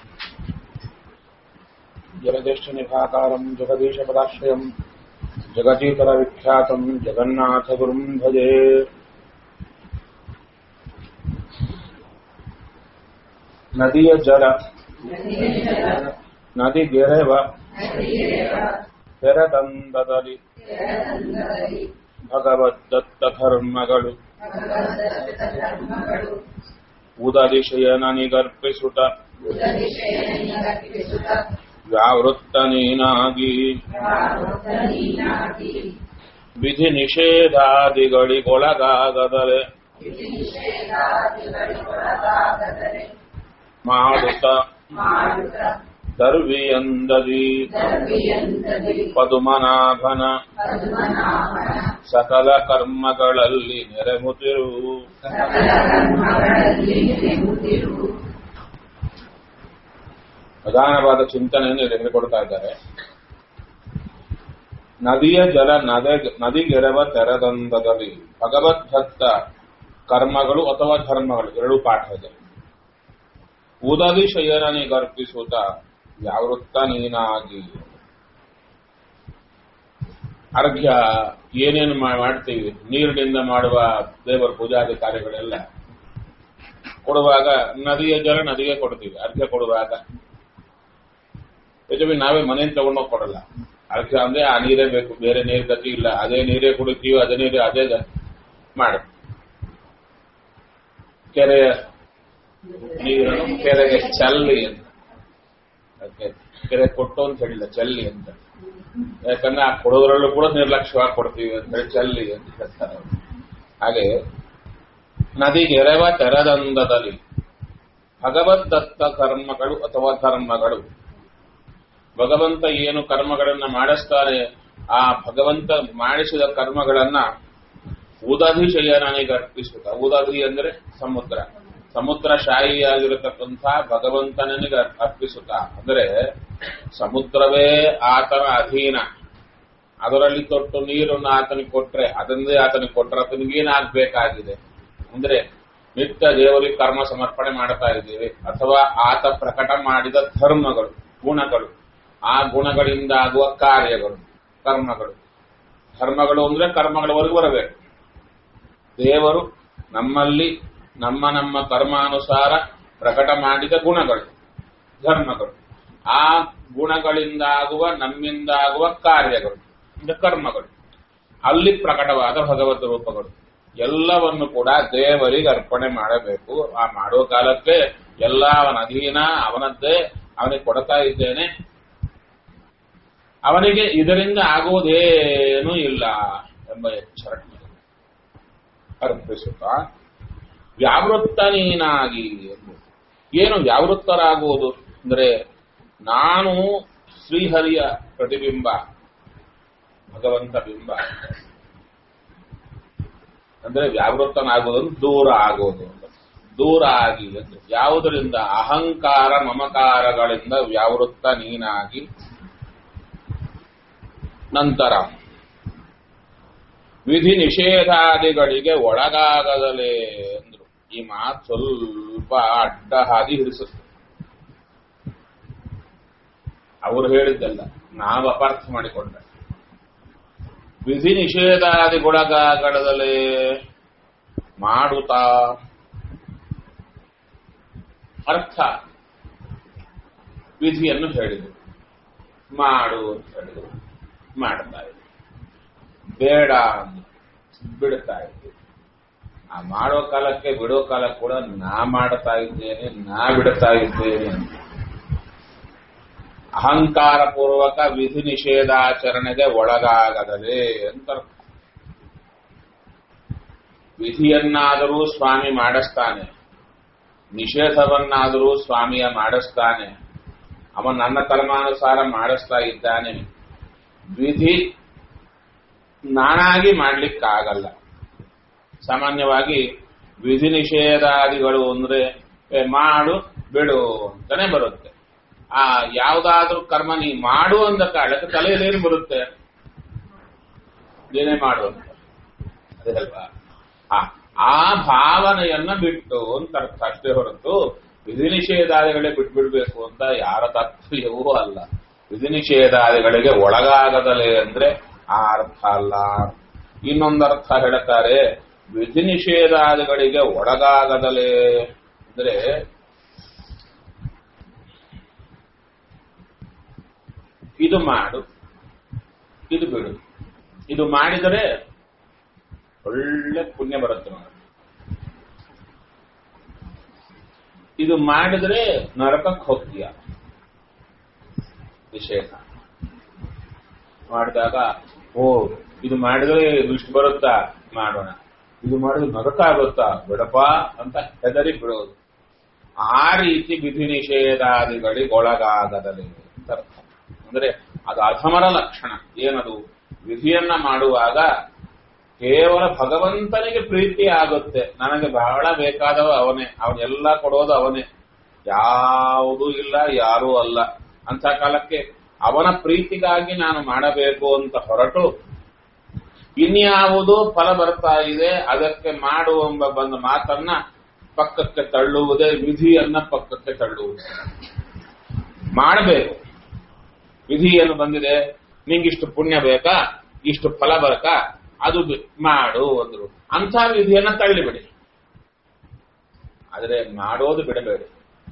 जलज्येष्ठनिभाकारम् जगदीशपदाश्रयम् जगतीतरविख्यातम् जगन्नाथगुरुम् भजे ನದಿಯ ಜಲ ನದಿಗೆರೆವ ತೆರೆದಂದದಲ್ಲಿ ಭಗವದ್ದತ್ತ ಧರ್ಮಗಳು ಉದದಿಶಯನನಿಗರ್ಪಿಸುತ್ತ ವ್ಯಾವೃತ್ತ ನೀನಾಗಿ ವಿಧಿ ನಿಷೇಧಾದಿಗಳಿಗೊಳಗಾಗದರೆ ಮಾಡುತ್ತ ದರ್ವಿಯಂದದಿ ಪದುಮನಾಭನ ಸಕಲ ಕರ್ಮಗಳಲ್ಲಿ ನೆರೆಮುತ್ತಿರು ಪ್ರಧಾನವಾದ ಚಿಂತನೆಯನ್ನು ಇಲ್ಲಿ ಹೇಳಿಕೊಡ್ತಾ ಇದ್ದಾರೆ ನದಿಯ ಜಲ ನದ ನದಿಗೆರವ ತೆರೆದಂದದಲ್ಲಿ ಭಗವದ್ಭಕ್ತ ಕರ್ಮಗಳು ಅಥವಾ ಧರ್ಮಗಳು ಎರಡು ಪಾಠ ಇದೆ ಉದದಿ ಶಯನನಿಗರ್ಪಿಸುತ್ತ ಯಾವೃತ್ತ ನೀನಾಗಿ ಅರ್ಘ್ಯ ಏನೇನು ಮಾಡ್ತೀವಿ ನೀರಿನಿಂದ ಮಾಡುವ ದೇವರ ಪೂಜಾದಿ ಕಾರ್ಯಗಳೆಲ್ಲ ಕೊಡುವಾಗ ನದಿಯ ಜಲ ನದಿಗೆ ಕೊಡ್ತೀವಿ ಅರ್ಘ್ಯ ಕೊಡುವಾಗ ಯಜಮಿ ನಾವೇ ಮನೆಯಿಂದ ತಗೊಂಡೋಗಿ ಕೊಡಲ್ಲ ಅರ್ಘ್ಯ ಅಂದ್ರೆ ಆ ನೀರೇ ಬೇಕು ಬೇರೆ ನೀರು ಗತಿ ಇಲ್ಲ ಅದೇ ನೀರೇ ಕುಡಿತೀವಿ ಅದೇ ನೀರೇ ಅದೇ ಮಾಡಿ ಕೆರೆಯ ನೀರನ್ನು ಕೆರೆಗೆ ಚಲ್ಲಿ ಅಂತ ಅದಕ್ಕೆ ಕೆರೆ ಕೊಟ್ಟು ಅಂತ ಹೇಳಿಲ್ಲ ಚಲ್ಲಿ ಅಂತ ಯಾಕಂದ್ರೆ ಆ ಕೊಡೋದ್ರಲ್ಲೂ ಕೂಡ ನಿರ್ಲಕ್ಷ್ಯವಾಗಿ ಕೊಡ್ತೀವಿ ಅಂತ ಹೇಳಿ ಚಲ್ಲಿ ಅಂತ ಹೇಳ್ತಾರೆ ಹಾಗೆ ನದಿಗೆ ಎರೆವ ತೆರದಂದದಲ್ಲಿ ಭಗವದ್ದತ್ತ ಕರ್ಮಗಳು ಅಥವಾ ಧರ್ಮಗಳು ಭಗವಂತ ಏನು ಕರ್ಮಗಳನ್ನ ಮಾಡಿಸ್ತಾರೆ ಆ ಭಗವಂತ ಮಾಡಿಸಿದ ಕರ್ಮಗಳನ್ನ ಉದಧಿ ಶಯನಿಗೆ ಅರ್ಪಿಸುತ್ತ ಉದಧಿ ಅಂದ್ರೆ ಸಮುದ್ರ ಸಮುದ್ರ ಶಾಹಿಯಾಗಿರತಕ್ಕಂಥ ಭಗವಂತನಿಗೆ ಅರ್ಪಿಸುತ್ತ ಅಂದರೆ ಸಮುದ್ರವೇ ಆತನ ಅಧೀನ ಅದರಲ್ಲಿ ತೊಟ್ಟು ನೀರನ್ನು ಆತನಿಗೆ ಕೊಟ್ರೆ ಅದನ್ನೇ ಆತನಿಗೆ ಕೊಟ್ರೆ ಆತನಿಗೇನಾಗಬೇಕಾಗಿದೆ ಅಂದ್ರೆ ನಿತ್ಯ ದೇವರಿಗೆ ಕರ್ಮ ಸಮರ್ಪಣೆ ಮಾಡ್ತಾ ಇದ್ದೀವಿ ಅಥವಾ ಆತ ಪ್ರಕಟ ಮಾಡಿದ ಧರ್ಮಗಳು ಗುಣಗಳು ಆ ಗುಣಗಳಿಂದ ಆಗುವ ಕಾರ್ಯಗಳು ಕರ್ಮಗಳು ಧರ್ಮಗಳು ಅಂದ್ರೆ ಕರ್ಮಗಳವರೆಗೂ ಬರಬೇಕು ದೇವರು ನಮ್ಮಲ್ಲಿ ನಮ್ಮ ನಮ್ಮ ಕರ್ಮಾನುಸಾರ ಪ್ರಕಟ ಮಾಡಿದ ಗುಣಗಳು ಧರ್ಮಗಳು ಆ ಗುಣಗಳಿಂದಾಗುವ ನಮ್ಮಿಂದಾಗುವ ಕಾರ್ಯಗಳು ಅಂದ್ರೆ ಕರ್ಮಗಳು ಅಲ್ಲಿ ಪ್ರಕಟವಾದ ಭಗವತ್ ರೂಪಗಳು ಎಲ್ಲವನ್ನು ಕೂಡ ದೇವರಿಗೆ ಅರ್ಪಣೆ ಮಾಡಬೇಕು ಆ ಮಾಡುವ ಕಾಲಕ್ಕೆ ಎಲ್ಲ ಅವನ ಅಧೀನ ಅವನದ್ದೇ ಅವನಿಗೆ ಕೊಡ್ತಾ ಇದ್ದೇನೆ ಅವನಿಗೆ ಇದರಿಂದ ಆಗುವುದೇನೂ ಇಲ್ಲ ಎಂಬ ಎಚ್ಚರ ಅರ್ಪಿಸುತ್ತಾ ವ್ಯಾವೃತ್ತ ನೀನಾಗಿ ಏನು ವ್ಯಾವೃತ್ತರಾಗುವುದು ಅಂದ್ರೆ ನಾನು ಶ್ರೀಹರಿಯ ಪ್ರತಿಬಿಂಬ ಭಗವಂತ ಬಿಂಬ ಅಂದ್ರೆ ವ್ಯಾವೃತ್ತನಾಗುವುದು ದೂರ ಆಗುವುದು ದೂರ ಆಗಿ ಅಂದ್ರೆ ಯಾವುದರಿಂದ ಅಹಂಕಾರ ಮಮಕಾರಗಳಿಂದ ವ್ಯಾವೃತ್ತ ನೀನಾಗಿ ನಂತರ ವಿಧಿ ನಿಷೇಧಾದಿಗಳಿಗೆ ಒಳಗಾಗದಲೇ ಅಂದ್ರು ಈ ಮಾತು ಸ್ವಲ್ಪ ಅಡ್ಡ ಹಾದಿ ಹಿಡಿಸುತ್ತೆ ಅವರು ಹೇಳಿದ್ದಲ್ಲ ನಾವು ಅಪಾರ್ಥ ಮಾಡಿಕೊಂಡ ವಿಧಿ ನಿಷೇಧಾದಿಗೊಳಗಾಗದಲೇ ಮಾಡುತ್ತಾ ಅರ್ಥ ವಿಧಿಯನ್ನು ಹೇಳಿದರು ಮಾಡು ಅಂತ ಹೇಳಿದರು ಮಾಡ್ತಾ ಇದ್ರು ಬೇಡ ಬಿಡ್ತಾ ಇದ್ವಿ ಆ ಮಾಡೋ ಕಾಲಕ್ಕೆ ಬಿಡೋ ಕಾಲಕ್ಕೆ ಕೂಡ ನಾ ಮಾಡ್ತಾ ಇದ್ದೇನೆ ನಾ ಬಿಡ್ತಾ ಇದ್ದೇನೆ ಅಂತ ಅಹಂಕಾರ ಪೂರ್ವಕ ವಿಧಿ ನಿಷೇಧಾಚರಣೆಗೆ ಒಳಗಾಗದಲೇ ಅಂತ ವಿಧಿಯನ್ನಾದರೂ ಸ್ವಾಮಿ ಮಾಡಿಸ್ತಾನೆ ನಿಷೇಧವನ್ನಾದರೂ ಸ್ವಾಮಿಯ ಮಾಡಿಸ್ತಾನೆ ಅವ ನನ್ನ ಕರ್ಮಾನುಸಾರ ಮಾಡಿಸ್ತಾ ಇದ್ದಾನೆ ವಿಧಿ ನಾನಾಗಿ ಮಾಡ್ಲಿಕ್ಕಾಗಲ್ಲ ಸಾಮಾನ್ಯವಾಗಿ ವಿಧಿ ನಿಷೇಧಾದಿಗಳು ಅಂದ್ರೆ ಮಾಡು ಬಿಡು ಅಂತಾನೆ ಬರುತ್ತೆ ಆ ಯಾವ್ದಾದ್ರೂ ಕರ್ಮ ನೀ ಮಾಡು ಅಂದ ಕಾಲಕ್ಕೆ ತಲೆಯಲ್ಲೇನು ಬರುತ್ತೆ ನೀನೇ ಮಾಡು ಅಂತ ಅದೇ ಅಲ್ವಾ ಆ ಆ ಭಾವನೆಯನ್ನ ಬಿಟ್ಟು ಅಂತ ಅರ್ಥ ಅಷ್ಟೇ ಹೊರತು ವಿಧಿ ನಿಷೇಧಾದಿಗಳೇ ಬಿಟ್ಬಿಡ್ಬೇಕು ಅಂತ ಯಾರ ತಾತ್ಪರ್ಯವೂ ಅಲ್ಲ ವಿಧಿ ನಿಷೇಧಾದಿಗಳಿಗೆ ಒಳಗಾಗದಲೇ ಅಂದ್ರೆ ಆ ಅರ್ಥ ಅಲ್ಲ ಇನ್ನೊಂದರ್ಥ ಹೇಳ್ತಾರೆ ವಿಧಿ ನಿಷೇಧಾದಿಗಳಿಗೆ ಒಳಗಾಗದಲೇ ಅಂದ್ರೆ ಇದು ಮಾಡು ಇದು ಬಿಡು ಇದು ಮಾಡಿದರೆ ಒಳ್ಳೆ ಪುಣ್ಯ ಬರುತ್ತೆ ನೋಡಿ ಇದು ಮಾಡಿದ್ರೆ ನರಕಕ್ಕೆ ಹೋಗ್ತೀಯ ನಿಷೇಧ ಮಾಡಿದಾಗ ಓ ಇದು ಮಾಡಿದ್ರೆ ಇಷ್ಟು ಬರುತ್ತಾ ಮಾಡೋಣ ಇದು ಮಾಡಿದ್ರೆ ನರಕ ಆಗುತ್ತಾ ಬಿಡಪ್ಪ ಅಂತ ಹೆದರಿ ಬಿಡೋದು ಆ ರೀತಿ ವಿಧಿ ನಿಷೇಧಾದಿಗಳಿಗೆ ಒಳಗಾಗದಲ್ಲಿ ಅಂತ ಅರ್ಥ ಅಂದ್ರೆ ಅದು ಅಧಮರ ಲಕ್ಷಣ ಏನದು ವಿಧಿಯನ್ನ ಮಾಡುವಾಗ ಕೇವಲ ಭಗವಂತನಿಗೆ ಪ್ರೀತಿ ಆಗುತ್ತೆ ನನಗೆ ಬಹಳ ಬೇಕಾದವ ಅವನೇ ಅವನೆಲ್ಲ ಕೊಡೋದು ಅವನೇ ಯಾವುದೂ ಇಲ್ಲ ಯಾರೂ ಅಲ್ಲ ಅಂತ ಕಾಲಕ್ಕೆ ಅವನ ಪ್ರೀತಿಗಾಗಿ ನಾನು ಮಾಡಬೇಕು ಅಂತ ಹೊರಟು ಇನ್ಯಾವುದೋ ಫಲ ಬರ್ತಾ ಇದೆ ಅದಕ್ಕೆ ಮಾಡು ಎಂಬ ಬಂದ ಮಾತನ್ನ ಪಕ್ಕಕ್ಕೆ ತಳ್ಳುವುದೇ ವಿಧಿಯನ್ನ ಪಕ್ಕಕ್ಕೆ ತಳ್ಳುವುದು ಮಾಡಬೇಕು ವಿಧಿ ಏನು ಬಂದಿದೆ ನಿಂಗಿಷ್ಟು ಪುಣ್ಯ ಬೇಕಾ ಇಷ್ಟು ಫಲ ಬೇಕಾ ಅದು ಬಿ- ಮಾಡು ಅಂದ್ರು ಅಂಥ ವಿಧಿಯನ್ನ ತಳ್ಳಿಬಿಡಿ ಆದರೆ ಮಾಡೋದು ಬಿಡಬೇಡಿ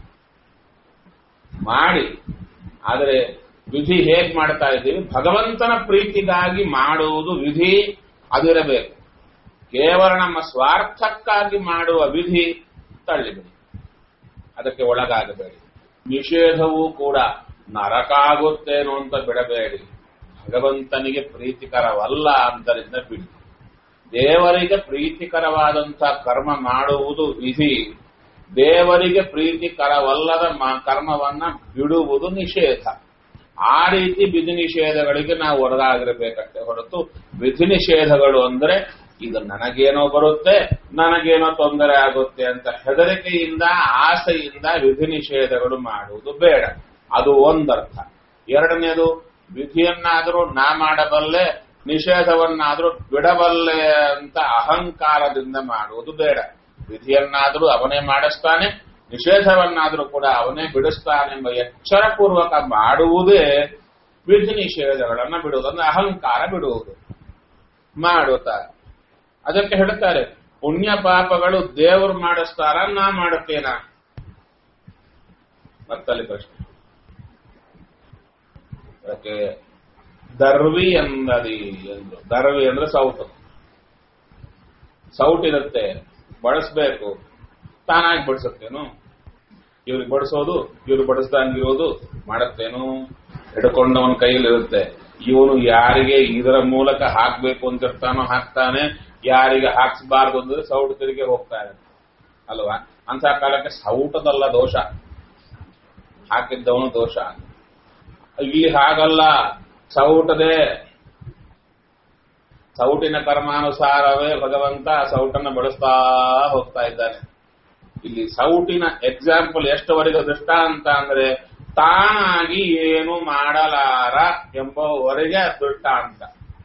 ಮಾಡಿ ಆದರೆ ವಿಧಿ ಹೇಗ್ ಮಾಡ್ತಾ ಇದ್ದೀವಿ ಭಗವಂತನ ಪ್ರೀತಿಗಾಗಿ ಮಾಡುವುದು ವಿಧಿ ಅದಿರಬೇಕು ಕೇವಲ ನಮ್ಮ ಸ್ವಾರ್ಥಕ್ಕಾಗಿ ಮಾಡುವ ವಿಧಿ ತಳ್ಳಿಬಿಡಿ ಅದಕ್ಕೆ ಒಳಗಾಗಬೇಡಿ ನಿಷೇಧವೂ ಕೂಡ ನರಕ ಆಗುತ್ತೇನೋ ಅಂತ ಬಿಡಬೇಡಿ ಭಗವಂತನಿಗೆ ಪ್ರೀತಿಕರವಲ್ಲ ಅಂತರಿಂದ ಬಿಡಿ ದೇವರಿಗೆ ಪ್ರೀತಿಕರವಾದಂಥ ಕರ್ಮ ಮಾಡುವುದು ವಿಧಿ ದೇವರಿಗೆ ಪ್ರೀತಿಕರವಲ್ಲದ ಮ- ಕರ್ಮವನ್ನ ಬಿಡುವುದು ನಿಷೇಧ ಆ ರೀತಿ ವಿಧಿ ನಿಷೇಧಗಳಿಗೆ ನಾವು ಒಳಗಾಗಿರಬೇಕಷ್ಟೇ ಹೊರತು ವಿಧಿ ನಿಷೇಧಗಳು ಅಂದ್ರೆ ಇದು ನನಗೇನೋ ಬರುತ್ತೆ ನನಗೇನೋ ತೊಂದರೆ ಆಗುತ್ತೆ ಅಂತ ಹೆದರಿಕೆಯಿಂದ ಆಸೆಯಿಂದ ವಿಧಿ ನಿಷೇಧಗಳು ಮಾಡುವುದು ಬೇಡ ಅದು ಒಂದರ್ಥ ಎರಡನೇದು ವಿಧಿಯನ್ನಾದರೂ ನಾ ಮಾಡಬಲ್ಲೆ ನಿಷೇಧವನ್ನಾದರೂ ಬಿಡಬಲ್ಲೆ ಅಂತ ಅಹಂಕಾರದಿಂದ ಮಾಡುವುದು ಬೇಡ ವಿಧಿಯನ್ನಾದರೂ ಅವನೇ ಮಾಡಿಸ್ತಾನೆ ನಿಷೇಧವನ್ನಾದರೂ ಕೂಡ ಅವನೇ ಬಿಡಿಸ್ತಾನೆಂಬ ಎಚ್ಚರಪೂರ್ವಕ ಮಾಡುವುದೇ ವಿಧಿ ನಿಷೇಧಗಳನ್ನು ಬಿಡುವುದು ಅಂದ್ರೆ ಅಹಂಕಾರ ಬಿಡುವುದು ಮಾಡುತ್ತಾರೆ ಅದಕ್ಕೆ ಹೇಳ್ತಾರೆ ಪುಣ್ಯ ಪಾಪಗಳು ದೇವರು ಮಾಡಿಸ್ತಾರ ನಾ ಮಾಡುತ್ತೇನ ಮತ್ತಲ್ಲಿ ಪ್ರಶ್ನೆ ಅದಕ್ಕೆ ದರ್ವಿ ಎಂದದಿ ಎಂದು ದರ್ವಿ ಅಂದ್ರೆ ಸೌಟು ಸೌಟ್ ಇರುತ್ತೆ ಬಳಸ್ಬೇಕು ತಾನಾಗಿ ಬಡಿಸುತ್ತೇನು ಇವ್ರಿಗೆ ಬಡಿಸೋದು ಇವ್ರು ಬಡಿಸ್ದಂಗಿರೋದು ಮಾಡುತ್ತೇನು ಹಿಡ್ಕೊಂಡವನ ಕೈಯಲ್ಲಿ ಇರುತ್ತೆ ಇವನು ಯಾರಿಗೆ ಇದರ ಮೂಲಕ ಹಾಕ್ಬೇಕು ಅಂತಿರ್ತಾನೋ ಹಾಕ್ತಾನೆ ಯಾರಿಗೆ ಹಾಕ್ಸಬಾರ್ದು ಅಂದ್ರೆ ಸೌಟ್ ತಿರುಗಿ ಹೋಗ್ತಾ ಇರುತ್ತೆ ಅಲ್ವಾ ಅಂತ ಕಾಲಕ್ಕೆ ಸೌಟದಲ್ಲ ದೋಷ ಹಾಕಿದ್ದವನು ದೋಷ ಇಲ್ಲಿ ಹಾಗಲ್ಲ ಸೌಟದೆ ಸೌಟಿನ ಕರ್ಮಾನುಸಾರವೇ ಭಗವಂತ ಸೌಟನ್ನು ಬಳಸ್ತಾ ಹೋಗ್ತಾ ಇದ್ದಾನೆ ಇಲ್ಲಿ ಸೌಟಿನ ಎಕ್ಸಾಂಪಲ್ ಎಷ್ಟವರೆಗೆ ದೃಷ್ಟಾಂತ ಅಂದ್ರೆ ತಾನಾಗಿ ಏನು ಮಾಡಲಾರ ಎಂಬವರೆಗೆ ದೃಷ್ಟಾಂತ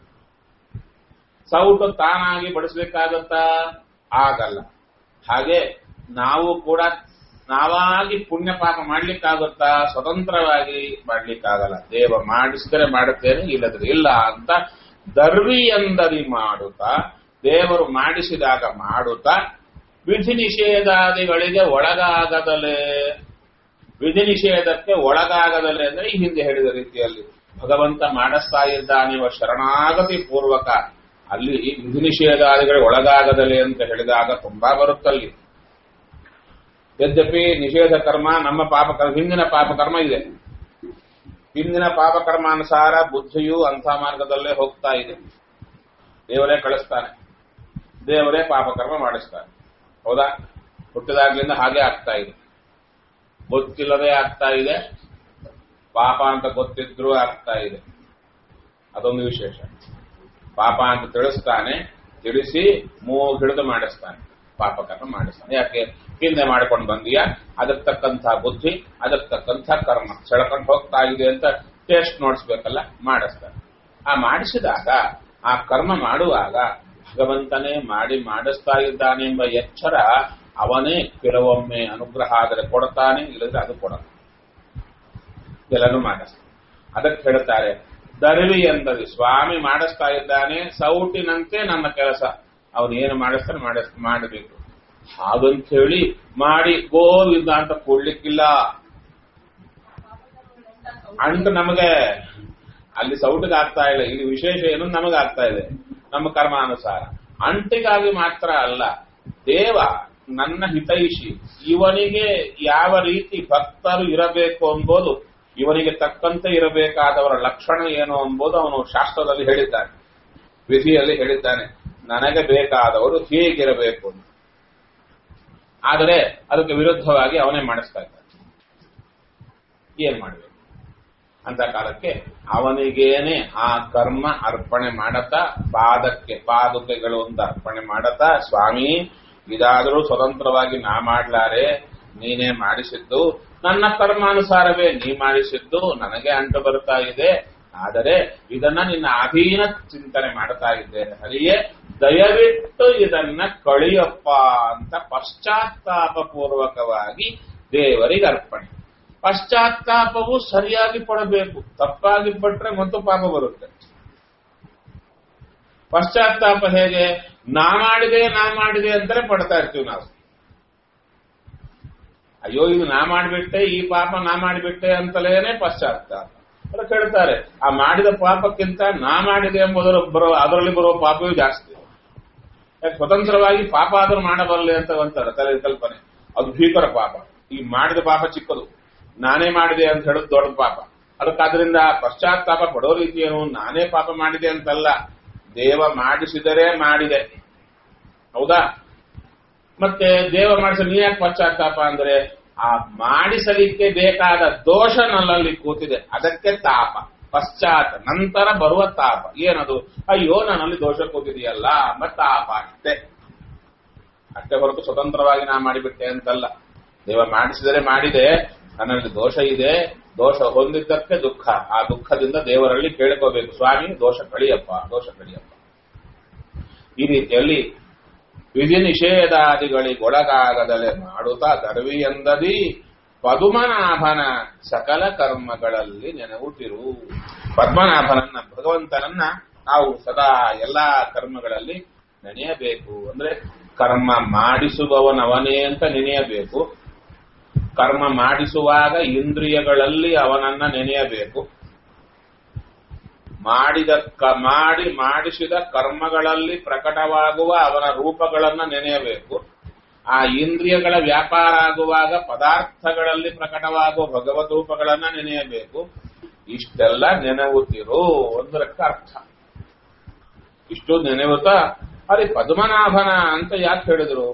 ಸೌಟು ತಾನಾಗಿ ಬಡಿಸ್ಬೇಕಾಗತ್ತಾ ಆಗಲ್ಲ ಹಾಗೆ ನಾವು ಕೂಡ ನಾವಾಗಿ ಪುಣ್ಯ ಪಾಪ ಮಾಡ್ಲಿಕ್ಕಾಗುತ್ತಾ ಸ್ವತಂತ್ರವಾಗಿ ಮಾಡ್ಲಿಕ್ಕಾಗಲ್ಲ ದೇವ ಮಾಡಿಸಿದರೆ ಮಾಡುತ್ತೇನೆ ಇಲ್ಲದ್ರೆ ಇಲ್ಲ ಅಂತ ದರ್ವಿ ಎಂದರಿ ಮಾಡುತ್ತಾ ದೇವರು ಮಾಡಿಸಿದಾಗ ಮಾಡುತ್ತಾ ವಿಧಿ ನಿಷೇಧಾದಿಗಳಿಗೆ ಒಳಗಾಗದಲೇ ವಿಧಿ ನಿಷೇಧಕ್ಕೆ ಒಳಗಾಗದಲೇ ಅಂದ್ರೆ ಈ ಹಿಂದೆ ಹೇಳಿದ ರೀತಿಯಲ್ಲಿ ಭಗವಂತ ಮಾಡಿಸ್ತಾ ಇದ್ದಾನೆವ ಶರಣಾಗತಿ ಪೂರ್ವಕ ಅಲ್ಲಿ ವಿಧಿ ನಿಷೇಧಾದಿಗಳಿಗೆ ಒಳಗಾಗದಲೇ ಅಂತ ಹೇಳಿದಾಗ ತುಂಬಾ ಬರುತ್ತಲ್ಲಿ ಯದ್ಯಪಿ ನಿಷೇಧ ಕರ್ಮ ನಮ್ಮ ಪಾಪಕರ್ಮ ಹಿಂದಿನ ಪಾಪಕರ್ಮ ಇದೆ ಹಿಂದಿನ ಪಾಪಕರ್ಮಾನುಸಾರ ಬುದ್ಧಿಯು ಅಂಥ ಮಾರ್ಗದಲ್ಲೇ ಹೋಗ್ತಾ ಇದೆ ದೇವರೇ ಕಳಿಸ್ತಾನೆ ದೇವರೇ ಪಾಪಕರ್ಮ ಮಾಡಿಸ್ತಾನೆ ಹೌದಾ ಹುಟ್ಟಿದಾಗ್ಲಿಂದ ಹಾಗೆ ಆಗ್ತಾ ಇದೆ ಗೊತ್ತಿಲ್ಲದೆ ಆಗ್ತಾ ಇದೆ ಪಾಪ ಅಂತ ಗೊತ್ತಿದ್ರೂ ಆಗ್ತಾ ಇದೆ ಅದೊಂದು ವಿಶೇಷ ಪಾಪ ಅಂತ ತಿಳಿಸ್ತಾನೆ ತಿಳಿಸಿ ಮೂಗು ಹಿಡಿದು ಮಾಡಿಸ್ತಾನೆ ಪಾಪಕರ್ಮ ಮಾಡಿಸ್ತಾನೆ ಯಾಕೆ ಹಿಂದೆ ಮಾಡ್ಕೊಂಡು ಬಂದೀಯ ಅದಕ್ಕೆ ತಕ್ಕಂಥ ಬುದ್ಧಿ ಅದಕ್ಕೆ ತಕ್ಕಂಥ ಕರ್ಮ ಸೆಳ್ಕೊಂಡು ಹೋಗ್ತಾ ಇದೆ ಅಂತ ಟೇಸ್ಟ್ ನೋಡಿಸ್ಬೇಕಲ್ಲ ಮಾಡಿಸ್ತಾನೆ ಆ ಮಾಡಿಸಿದಾಗ ಆ ಕರ್ಮ ಮಾಡುವಾಗ ಭಗವಂತನೇ ಮಾಡಿ ಮಾಡಿಸ್ತಾ ಇದ್ದಾನೆ ಎಂಬ ಎಚ್ಚರ ಅವನೇ ಕೆಲವೊಮ್ಮೆ ಅನುಗ್ರಹ ಆದರೆ ಕೊಡ್ತಾನೆ ಇಲ್ಲದ್ರೆ ಅದು ಕೊಡಲ್ಲ ಎಲ್ಲನೂ ಮಾಡಿಸ್ತಾನೆ ಅದಕ್ಕೆ ಹೇಳ್ತಾರೆ ದರ್ವಿ ಎಂದರೆ ಸ್ವಾಮಿ ಮಾಡಿಸ್ತಾ ಇದ್ದಾನೆ ಸೌಟಿನಂತೆ ನಮ್ಮ ಕೆಲಸ ಅವನು ಏನು ಮಾಡಿಸ್ತಾನೆ ಮಾಡಿಸ್ ಮಾಡಬೇಕು ಹಾಗಂತ ಹೇಳಿ ಮಾಡಿ ಗೋವಿಂದ ಅಂತ ಕೊಡ್ಲಿಕ್ಕಿಲ್ಲ ಅಂಟು ನಮಗೆ ಅಲ್ಲಿ ಸೌಟಿಗೆ ಆಗ್ತಾ ಇಲ್ಲ ಇಲ್ಲಿ ವಿಶೇಷ ಏನು ನಮಗೆ ಆಗ್ತಾ ಇದೆ ನಮ್ಮ ಕರ್ಮಾನುಸಾರ ಅಂಟಿಗಾಗಿ ಮಾತ್ರ ಅಲ್ಲ ದೇವ ನನ್ನ ಹಿತೈಷಿ ಇವನಿಗೆ ಯಾವ ರೀತಿ ಭಕ್ತರು ಇರಬೇಕು ಎಂಬುದು ಇವನಿಗೆ ತಕ್ಕಂತೆ ಇರಬೇಕಾದವರ ಲಕ್ಷಣ ಏನು ಎಂಬುದು ಅವನು ಶಾಸ್ತ್ರದಲ್ಲಿ ಹೇಳಿದ್ದಾನೆ ವಿಧಿಯಲ್ಲಿ ಹೇಳಿದ್ದಾನೆ ನನಗೆ ಬೇಕಾದವರು ಹೇಗಿರಬೇಕು ಅಂತ ಆದರೆ ಅದಕ್ಕೆ ವಿರುದ್ಧವಾಗಿ ಅವನೇ ಮಾಡಿಸ್ತಾ ಇದ್ದಾನೆ ಏನ್ ಮಾಡಬೇಕು ಅಂತ ಕಾಲಕ್ಕೆ ಅವನಿಗೇನೆ ಆ ಕರ್ಮ ಅರ್ಪಣೆ ಮಾಡತಾ ಪಾದಕ್ಕೆ ಪಾದುಕೆಗಳು ಅಂತ ಅರ್ಪಣೆ ಮಾಡತಾ ಸ್ವಾಮಿ ಇದಾದರೂ ಸ್ವತಂತ್ರವಾಗಿ ನಾ ಮಾಡ್ಲಾರೆ ನೀನೇ ಮಾಡಿಸಿದ್ದು ನನ್ನ ಕರ್ಮಾನುಸಾರವೇ ನೀ ಮಾಡಿಸಿದ್ದು ನನಗೆ ಅಂಟು ಬರ್ತಾ ಇದೆ ಆದರೆ ಇದನ್ನ ನಿನ್ನ ಅಧೀನ ಚಿಂತನೆ ಮಾಡ್ತಾ ಇದ್ದೇನೆ ಹರಿಯೇ ದಯವಿಟ್ಟು ಇದನ್ನ ಕಳಿಯಪ್ಪ ಅಂತ ಪಶ್ಚಾತ್ತಾಪ ಪೂರ್ವಕವಾಗಿ ದೇವರಿಗೆ ಅರ್ಪಣೆ ಪಶ್ಚಾತ್ತಾಪವು ಸರಿಯಾಗಿ ಪಡಬೇಕು ತಪ್ಪಾಗಿ ಪಟ್ರೆ ಮತ್ತು ಪಾಪ ಬರುತ್ತೆ ಪಶ್ಚಾತ್ತಾಪ ಹೇಗೆ ನಾ ಮಾಡಿದೆ ನಾ ಮಾಡಿದೆ ಅಂತಲೇ ಪಡ್ತಾ ಇರ್ತೀವಿ ನಾವು ಅಯ್ಯೋ ಇದು ನಾ ಮಾಡಿಬಿಟ್ಟೆ ಈ ಪಾಪ ನಾ ಮಾಡಿಬಿಟ್ಟೆ ಅಂತಲೇನೆ ಪಶ್ಚಾತ್ತಾಪ ಅದಕ್ಕೆ ಹೇಳ್ತಾರೆ ಆ ಮಾಡಿದ ಪಾಪಕ್ಕಿಂತ ನಾ ಮಾಡಿದೆ ಎಂಬುದರ ಬರೋ ಅದರಲ್ಲಿ ಬರುವ ಪಾಪವೂ ಜಾಸ್ತಿ ಯಾಕೆ ಸ್ವತಂತ್ರವಾಗಿ ಪಾಪ ಆದರೂ ಮಾಡಬರಲಿ ಅಂತ ಅಂತಾರೆ ತಲೆ ಕಲ್ಪನೆ ಅದು ಭೀಕರ ಪಾಪ ಈ ಮಾಡಿದ ಪಾಪ ಚಿಕ್ಕದು ನಾನೇ ಮಾಡಿದೆ ಅಂತ ಹೇಳೋದು ದೊಡ್ಡ ಪಾಪ ಅದಕ್ಕಾದ್ರಿಂದ ಪಶ್ಚಾತ್ತಾಪ ಪಡೋ ರೀತಿ ಏನು ನಾನೇ ಪಾಪ ಮಾಡಿದೆ ಅಂತಲ್ಲ ದೇವ ಮಾಡಿಸಿದರೆ ಮಾಡಿದೆ ಹೌದಾ ಮತ್ತೆ ದೇವ ಮಾಡಿಸ ನೀ ಯಾಕೆ ಪಶ್ಚಾತ್ತಾಪ ಅಂದ್ರೆ ಆ ಮಾಡಿಸಲಿಕ್ಕೆ ಬೇಕಾದ ದೋಷ ನನ್ನಲ್ಲಿ ಕೂತಿದೆ ಅದಕ್ಕೆ ತಾಪ ಪಶ್ಚಾತ್ ನಂತರ ಬರುವ ತಾಪ ಏನದು ಅಯ್ಯೋ ನನ್ನಲ್ಲಿ ದೋಷ ಕೂತಿದೆಯಲ್ಲ ಮತ್ತೆ ತಾಪ ಅಷ್ಟೇ ಅಷ್ಟೇ ಹೊರತು ಸ್ವತಂತ್ರವಾಗಿ ನಾ ಮಾಡಿಬಿಟ್ಟೆ ಅಂತಲ್ಲ ದೇವ ಮಾಡಿಸಿದರೆ ಮಾಡಿದೆ ನನ್ನಲ್ಲಿ ದೋಷ ಇದೆ ದೋಷ ಹೊಂದಿದ್ದಕ್ಕೆ ದುಃಖ ಆ ದುಃಖದಿಂದ ದೇವರಲ್ಲಿ ಕೇಳ್ಕೋಬೇಕು ಸ್ವಾಮಿ ದೋಷ ಕಳಿಯಪ್ಪ ದೋಷ ಕಳಿಯಪ್ಪ ಈ ರೀತಿಯಲ್ಲಿ ವಿಧಿ ನಿಷೇಧಾದಿಗಳಿಗೊಳಗಾಗದಲೆ ಮಾಡುತ್ತಾ ದರ್ವಿ ಎಂದದಿ ಪದುಮನಾಭನ ಸಕಲ ಕರ್ಮಗಳಲ್ಲಿ ನೆನವುತ್ತಿರು ಪದ್ಮನಾಭನನ್ನ ಭಗವಂತನನ್ನ ನಾವು ಸದಾ ಎಲ್ಲಾ ಕರ್ಮಗಳಲ್ಲಿ ನೆನೆಯಬೇಕು ಅಂದ್ರೆ ಕರ್ಮ ಮಾಡಿಸುವವನವನೇ ಅಂತ ನೆನೆಯಬೇಕು ಕರ್ಮ ಮಾಡಿಸುವಾಗ ಇಂದ್ರಿಯಗಳಲ್ಲಿ ಅವನನ್ನ ನೆನೆಯಬೇಕು ಮಾಡಿದ ಕ- ಮಾಡಿ ಮಾಡಿಸಿದ ಕರ್ಮಗಳಲ್ಲಿ ಪ್ರಕಟವಾಗುವ ಅವನ ರೂಪಗಳನ್ನ ನೆನೆಯಬೇಕು ಆ ಇಂದ್ರಿಯಗಳ ವ್ಯಾಪಾರ ಆಗುವಾಗ ಪದಾರ್ಥಗಳಲ್ಲಿ ಪ್ರಕಟವಾಗುವ ಭಗವದ್ ರೂಪಗಳನ್ನ ನೆನೆಯಬೇಕು ಇಷ್ಟೆಲ್ಲ ನೆನವುತ್ತಿರು ಒಂದರಕ್ಕೆ ಅರ್ಥ ಇಷ್ಟು ನೆನೆಯುತ್ತಾ ಅಲ್ಲಿ ಪದ್ಮನಾಭನ ಅಂತ ಯಾಕೆ ಹೇಳಿದ್ರು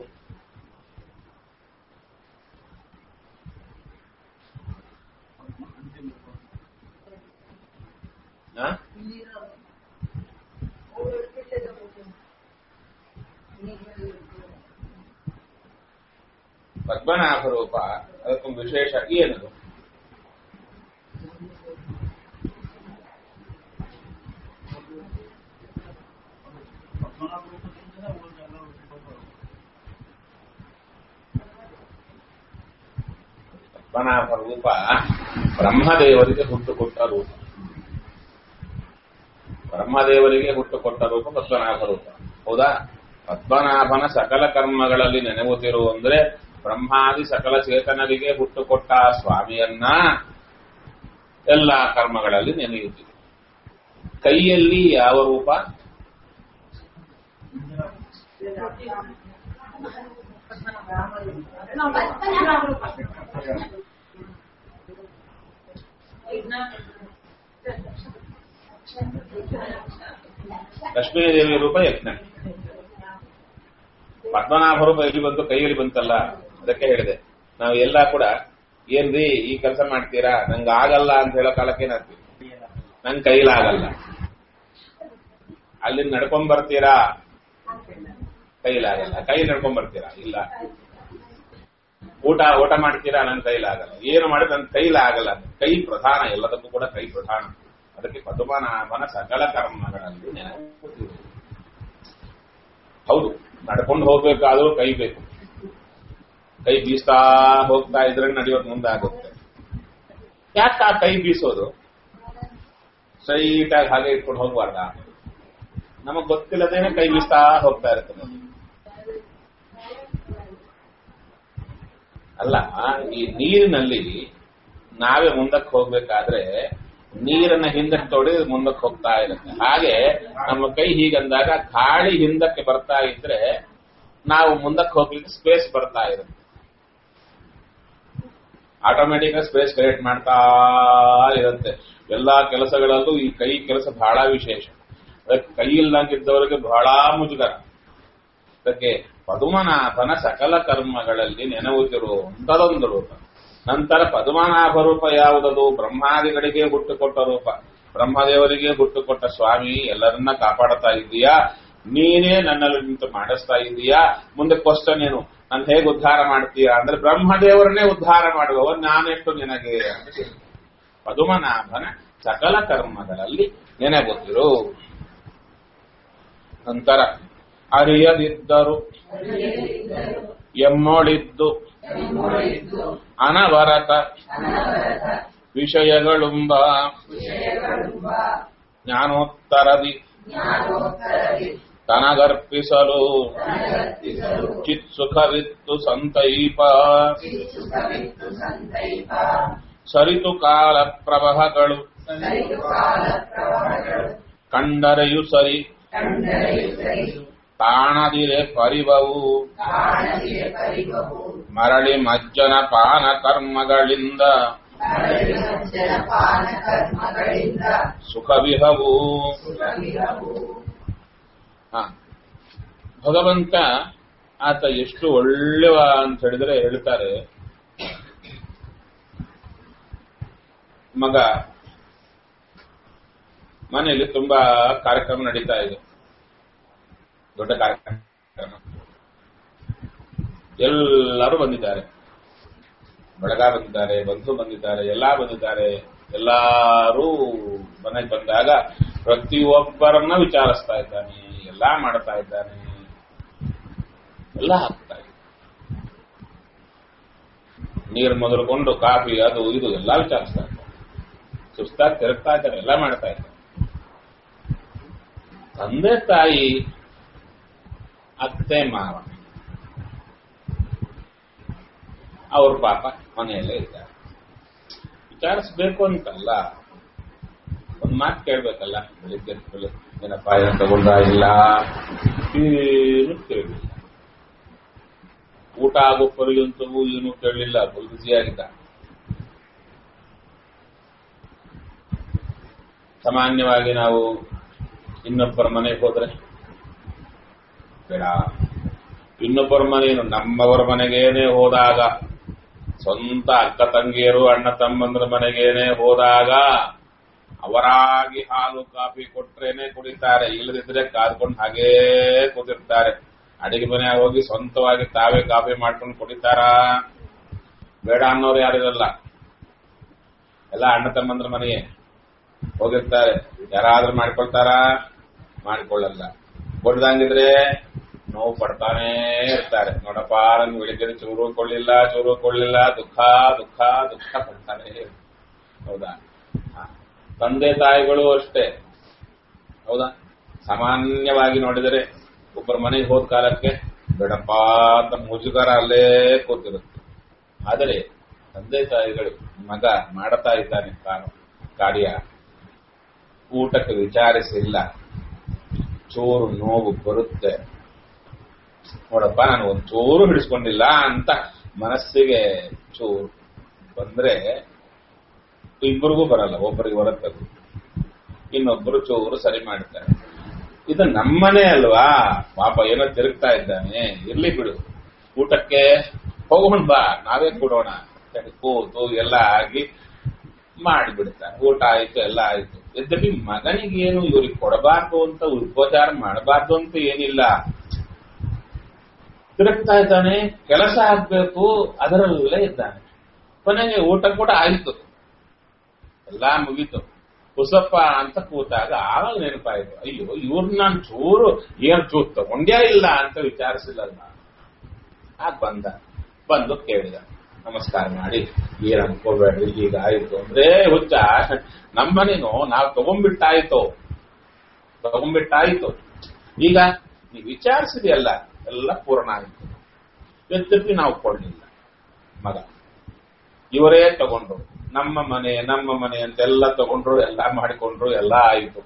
ಆ? ಪದ್ಮನಾಭ ರೂಪ ಅದಕ್ಕೊಂದು ವಿಶೇಷ ಏನದು ಪದ್ಮನಾಭ ರೂಪ ಬ್ರಹ್ಮದೇವರಿಗೆ ಹುಟ್ಟುಕೊಟ್ಟ ರೂಪ ಬ್ರಹ್ಮದೇವರಿಗೆ ಹುಟ್ಟುಕೊಟ್ಟ ರೂಪ ಪದ್ಮನಾಭ ರೂಪ ಹೌದಾ ಪದ್ಮನಾಭನ ಸಕಲ ಕರ್ಮಗಳಲ್ಲಿ ನೆನೆಯುತ್ತಿರು ಅಂದ್ರೆ ಬ್ರಹ್ಮಾದಿ ಸಕಲ ಚೇತನರಿಗೆ ಹುಟ್ಟುಕೊಟ್ಟ ಸ್ವಾಮಿಯನ್ನ ಎಲ್ಲ ಕರ್ಮಗಳಲ್ಲಿ ನೆನೆಯುತ್ತಿದೆ ಕೈಯಲ್ಲಿ ಯಾವ ರೂಪ ಲಕ್ಷ್ಮೀದೇವಿ ರೂಪ ಯಜ್ಞ ಪದ್ಮನಾಭ ರೂಪ ಎಲ್ಲಿ ಬಂತು ಕೈಯಲ್ಲಿ ಬಂತಲ್ಲ ಅದಕ್ಕೆ ಹೇಳಿದೆ ನಾವು ಎಲ್ಲ ಕೂಡ ಏನ್ರಿ ಈ ಕೆಲಸ ಮಾಡ್ತೀರಾ ನಂಗೆ ಆಗಲ್ಲ ಅಂತ ಹೇಳೋ ಕಾಲಕ್ಕೆ ಏನಾಗ್ತೀವಿ ನಂಗೆ ಕೈಲಾಗಲ್ಲ ಅಲ್ಲಿ ನಡ್ಕೊಂಡ್ ಬರ್ತೀರಾ ಕೈಲಾಗಲ್ಲ ಕೈ ನಡ್ಕೊಂಡ್ ಬರ್ತೀರಾ ಇಲ್ಲ ಊಟ ಊಟ ಮಾಡ್ತೀರಾ ನನ್ನ ಕೈಲಾಗಲ್ಲ ಏನು ಮಾಡಿದ್ರೆ ನನ್ನ ಕೈಲಾಗಲ್ಲ ಕೈ ಪ್ರಧಾನ ಎಲ್ಲದಕ್ಕೂ ಕೂಡ ಕೈ ಪ್ರಧಾನ ಅದಕ್ಕೆ ಪದ್ಮನಾಭನ ಸಕಲ ಕರ್ಮಗಳಲ್ಲಿ ನೆನಪು ಹೌದು ನಡ್ಕೊಂಡು ಹೋಗ್ಬೇಕಾದ್ರೂ ಕೈ ಬೇಕು ಕೈ ಬೀಸ್ತಾ ಹೋಗ್ತಾ ಇದ್ರೆ ನಡೆಯೋದು ಮುಂದಾಗುತ್ತೆ ಯಾಕೆ ಆ ಕೈ ಬೀಸೋದು ಸ್ಟ್ರೈಟ್ ಆಗಿ ಹಾಗೆ ಇಟ್ಕೊಂಡು ಹೋಗ್ಬಾರ್ದ ನಮಗ್ ಗೊತ್ತಿಲ್ಲದೇನೆ ಕೈ ಬೀಸ್ತಾ ಹೋಗ್ತಾ ಇರ್ತದೆ ಅಲ್ಲ ಈ ನೀರಿನಲ್ಲಿ ನಾವೇ ಮುಂದಕ್ಕೆ ಹೋಗ್ಬೇಕಾದ್ರೆ ನೀರನ್ನ ಹಿಂದಕ್ಕೆ ತೊಡಿ ಮುಂದಕ್ಕೆ ಹೋಗ್ತಾ ಇರುತ್ತೆ ಹಾಗೆ ನಮ್ಮ ಕೈ ಹೀಗಂದಾಗ ಗಾಳಿ ಹಿಂದಕ್ಕೆ ಬರ್ತಾ ಇದ್ರೆ ನಾವು ಮುಂದಕ್ಕೆ ಹೋಗ್ಲಿಕ್ಕೆ ಸ್ಪೇಸ್ ಬರ್ತಾ ಇರುತ್ತೆ ಆಟೋಮೆಟಿಕ್ ಸ್ಪೇಸ್ ಕ್ರಿಯೇಟ್ ಮಾಡ್ತಾ ಇರುತ್ತೆ ಎಲ್ಲಾ ಕೆಲಸಗಳಲ್ಲೂ ಈ ಕೈ ಕೆಲಸ ಬಹಳ ವಿಶೇಷ ಅದಕ್ಕೆ ಕೈ ಇಲ್ಲಂಗಿದ್ದವರಿಗೆ ಬಹಳ ಮುಜುಗರ ಅದಕ್ಕೆ ಪದುಮನಾಭನ ಸಕಲ ಕರ್ಮಗಳಲ್ಲಿ ನೆನವುತ್ತಿರುವಂತದೊಂದು ರೂಪ ನಂತರ ಪದುಮನಾಭ ರೂಪ ಯಾವುದದು ಬ್ರಹ್ಮಾದಿಗಳಿಗೆ ಹುಟ್ಟುಕೊಟ್ಟ ರೂಪ ಬ್ರಹ್ಮದೇವರಿಗೆ ಹುಟ್ಟುಕೊಟ್ಟ ಸ್ವಾಮಿ ಎಲ್ಲರನ್ನ ಕಾಪಾಡ್ತಾ ಇದ್ದೀಯಾ ನೀನೇ ನನ್ನಲ್ಲಿ ನಿಂತು ಮಾಡಿಸ್ತಾ ಇದ್ದೀಯಾ ಮುಂದೆ ಕ್ವಶನ್ ಏನು ನಾನು ಹೇಗೆ ಉದ್ಧಾರ ಮಾಡ್ತೀಯಾ ಅಂದ್ರೆ ಬ್ರಹ್ಮದೇವರನ್ನೇ ಉದ್ಧಾರ ಮಾಡುವವ ನಾನೆಷ್ಟು ನಿನಗೆ ಅಂತ ಕೇಳಿದ. ಪದುಮನಾಭನ ಸಕಲ ಕರ್ಮಗಳಲ್ಲಿ ನೆನೆಗುತ್ತಿರು ನಂತರ ಅರಿಯದಿದ್ದರು ಎಮ್ಮೊಳಿದ್ದು ಅನವರತ ವಿಷಯಗಳುಂಬ ಜ್ಞಾನೋತ್ತರದಿ ತನಗರ್ಪಿಸಲು ಚಿತ್ಸುಖವಿತ್ತು ಸಂತೈಪ ಸರಿತು ಕಾಲ ಪ್ರವಹಗಳು ಕಂಡರೆಯು ಸರಿ ತಾಣದಿರೆ ಪರಿವವು ಮರಳಿ ಮಜ್ಜನ ಪಾನ ಕರ್ಮಗಳಿಂದ ಸುಖವಿಹವು ಹ. ಭಗವಂತ ಆತ ಎಷ್ಟು ಒಳ್ಳೆವ ಅಂತ ಹೇಳಿದ್ರೆ ಹೇಳ್ತಾರೆ ಮಗ ಮನೆಯಲ್ಲಿ ತುಂಬಾ ಕಾರ್ಯಕ್ರಮ ನಡೀತಾ ಇದೆ ದೊಡ್ಡ ಕಾರ್ಯಕ್ರಮ ಎಲ್ಲರೂ ಬಂದಿದ್ದಾರೆ ಬಳಗ ಬಂದಿದ್ದಾರೆ ಬಂಧು ಬಂದಿದ್ದಾರೆ ಎಲ್ಲಾ ಬಂದಿದ್ದಾರೆ ಎಲ್ಲರೂ ಮನೆಗೆ ಬಂದಾಗ ಪ್ರತಿಯೊಬ್ಬರನ್ನ ವಿಚಾರಿಸ್ತಾ ಇದ್ದಾನೆ ಎಲ್ಲಾ ಮಾಡ್ತಾ ಇದ್ದಾನೆ ಎಲ್ಲ ಹಾಕ್ತಾ ಇದೆ ನೀರು ಮೊದಲುಕೊಂಡು ಕಾಫಿ ಅದು ಇದು ಎಲ್ಲ ವಿಚಾರಿಸ್ತಾ ಇದ್ದಾರೆ ಸುಸ್ತಾಗಿ ತಿರುಗ್ತಾ ಇದ್ದಾರೆ ಎಲ್ಲ ಮಾಡ್ತಾ ಇದ್ದಾರೆ ತಂದೆ ತಾಯಿ ಅತ್ತೆ ಮಾವ ಅವ್ರ ಪಾಪ ಮನೆಯಲ್ಲೇ ಇದ್ದಾರೆ ವಿಚಾರಿಸ್ಬೇಕು ಅಂತಲ್ಲ ಒಂದ್ ಮಾತು ಕೇಳ್ಬೇಕಲ್ಲ ಬೆಳಿಗ್ಗೆ ಎದ್ದ್ ಕೂಡ್ಲೆ, ಏನಪ್ಪ ಏನು ತಗೊಂಡ ಇಲ್ಲ ಏನು ಕೇಳಲಿಲ್ಲ ಊಟ ಆಗೋ ಪರ್ಯಂತವೂ ಏನು ಕೇಳಲಿಲ್ಲ ಫುಲ್ ಆಗಿದ್ದ ಸಾಮಾನ್ಯವಾಗಿ ನಾವು ಇನ್ನೊಬ್ಬರ ಮನೆಗೆ ಹೋದ್ರೆ ಬೇಡ ಇನ್ನೊಬ್ಬರ ಮನೆಯನ್ನು ನಮ್ಮವರ ಮನೆಗೇನೆ ಹೋದಾಗ ಸ್ವಂತ ಅಕ್ಕ ತಂಗಿಯರು ಅಣ್ಣ ತಮ್ಮಂದ್ರ ಮನೆಗೇನೆ ಹೋದಾಗ ಅವರಾಗಿ ಹಾಲು ಕಾಫಿ ಕೊಟ್ರೇನೆ ಕುಡಿತಾರೆ ಇಲ್ಲದಿದ್ರೆ ಕಾದ್ಕೊಂಡು ಹಾಗೇ ಕೂತಿರ್ತಾರೆ ಅಡಿಗೆ ಮನೆ ಹೋಗಿ ಸ್ವಂತವಾಗಿ ತಾವೇ ಕಾಫಿ ಮಾಡ್ಕೊಂಡು ಕುಡಿತಾರ ಬೇಡ ಅನ್ನೋರು ಯಾರಿರಲ್ಲ ಎಲ್ಲ ಅಣ್ಣ ತಮ್ಮಂದ್ರ ಮನೆಗೆ ಹೋಗಿರ್ತಾರೆ ಯಾರಾದ್ರೂ ಮಾಡ್ಕೊಳ್ತಾರ ಮಾಡಿಕೊಳ್ಳಲ್ಲ ಕೊಡ್ದಂಗಿದ್ರೆ ನೋವು ಪಡ್ತಾನೇ ಇರ್ತಾರೆ ನೋಡಪ್ಪ ನನ್ಗೆ ಬೆಳಿಗ್ಗೆ ಚೂರು ಕೊಳ್ಳಿಲ್ಲ ಚೂರು ಕೊಳ್ಳಿಲ್ಲ ದುಃಖ ದುಃಖ ದುಃಖ ಪಡ್ತಾನೆ ಇರ್ತಾರೆ. ಹೌದಾ ಹ. ತಂದೆ ತಾಯಿಗಳು ಅಷ್ಟೇ ಹೌದಾ ಸಾಮಾನ್ಯವಾಗಿ ನೋಡಿದರೆ ಒಬ್ಬರ ಮನೆಗೆ ಹೋದ ಕಾಲಕ್ಕೆ ಬೇಡಪ್ಪ ಅಂತ ಮುಜುಗರ ಅಲ್ಲೇ ಕೂತಿರುತ್ತೆ ಆದರೆ ತಂದೆ ತಾಯಿಗಳು ಮಗ ಮಾಡ್ತಾ ಇದ್ದಾನೆ ಕಾನು ಕಾರ್ಯ ಊಟಕ್ಕೆ ವಿಚಾರಿಸಿಲ್ಲ ಚೂರು ನೋವು ಬರುತ್ತೆ ನೋಡಪ್ಪ ನಾನು ಒಂದು ಚೂರು ಹಿಡಿಸ್ಕೊಂಡಿಲ್ಲ ಅಂತ ಮನಸ್ಸಿಗೆ ಚೂರು ಬಂದ್ರೆ ಇಬ್ಬರಿಗೂ ಬರಲ್ಲ ಒಬ್ಬರಿಗೆ ಬರುತ್ತೆ ಅದು. ಇನ್ನೊಬ್ಬರು ಚೂರು ಸರಿ ಮಾಡ್ತಾರೆ ಇದು ನಮ್ಮನೆ ಅಲ್ವಾ ಪಾಪ ಏನೋ ತಿರುಗ್ತಾ ಇದ್ದಾನೆ ಇರ್ಲಿ ಬಿಡು ಊಟಕ್ಕೆ ಹೋಗೋಣ ಬಾ ನಾವೇ ಕೊಡೋಣ ಸರಿ, ಕೂತು ಎಲ್ಲ ಆಗಿ ಮಾಡಿಬಿಡ್ತಾರೆ ಊಟ ಆಯ್ತು ಎಲ್ಲ ಆಯ್ತು ಯದ್ಯಪಿ ಮಗನಿಗೇನು ಇವ್ರಿಗೆ ಕೊಡಬಾರ್ದು ಅಂತ ಉಪಚಾರ ಮಾಡಬಾರ್ದು ಅಂತ ಏನಿಲ್ಲ ತಿರುಗ್ತಾ ಇದ್ದಾನೆ ಕೆಲಸ ಆಗ್ಬೇಕು ಅದರಲ್ಲೇ ಇದ್ದಾನೆ ಕೊನೆಗೆ ಊಟ ಕೂಡ ಆಯ್ತು ಎಲ್ಲಾ ಮುಗೀತು ಕುಸಪ್ಪ ಅಂತ ಕೂತಾಗ ಆವಾಗ ನೆನಪಾಯ್ತು ಅಯ್ಯೋ ಇವ್ರನ್ನ ನಾನು ಚೂರು ಏನ್ ಚೂರು ತಗೊಂಡ್ಯಾ ಇಲ್ಲ ಅಂತ ವಿಚಾರಿಸಿಲ್ಲ ಆಗ ಬಂದ ಬಂದು ಕೇಳಿದ ನಮಸ್ಕಾರ ಮಾಡಿ ಏನ್ ಅನ್ಕೋಬೇಡ್ರಿ ಈಗ ಆಯ್ತು ಅಂದ್ರೆ ಹುಚ್ಚ ನಮ್ಮನೇನು ನಾವು ತಗೊಂಡ್ಬಿಟ್ಟಾಯ್ತು ತಗೊಂಡ್ಬಿಟ್ಟಾಯ್ತು ಈಗ ನೀ ವಿಚಾರಿಸಿದೆಯಲ್ಲ ಎಲ್ಲ ಪೂರ್ಣ ಆಯ್ತು ಎತ್ತಿರ್ತಿ ನಾವು ಕೊಡ್ಲಿಲ್ಲ ಮಗ ಇವರೇ ತಗೊಂಡ್ರು ನಮ್ಮ ಮನೆ ನಮ್ಮ ಮನೆ ಅಂತೆಲ್ಲ ತಗೊಂಡ್ರು ಎಲ್ಲ ಮಾಡಿಕೊಂಡ್ರು ಎಲ್ಲ ಆಯಿತು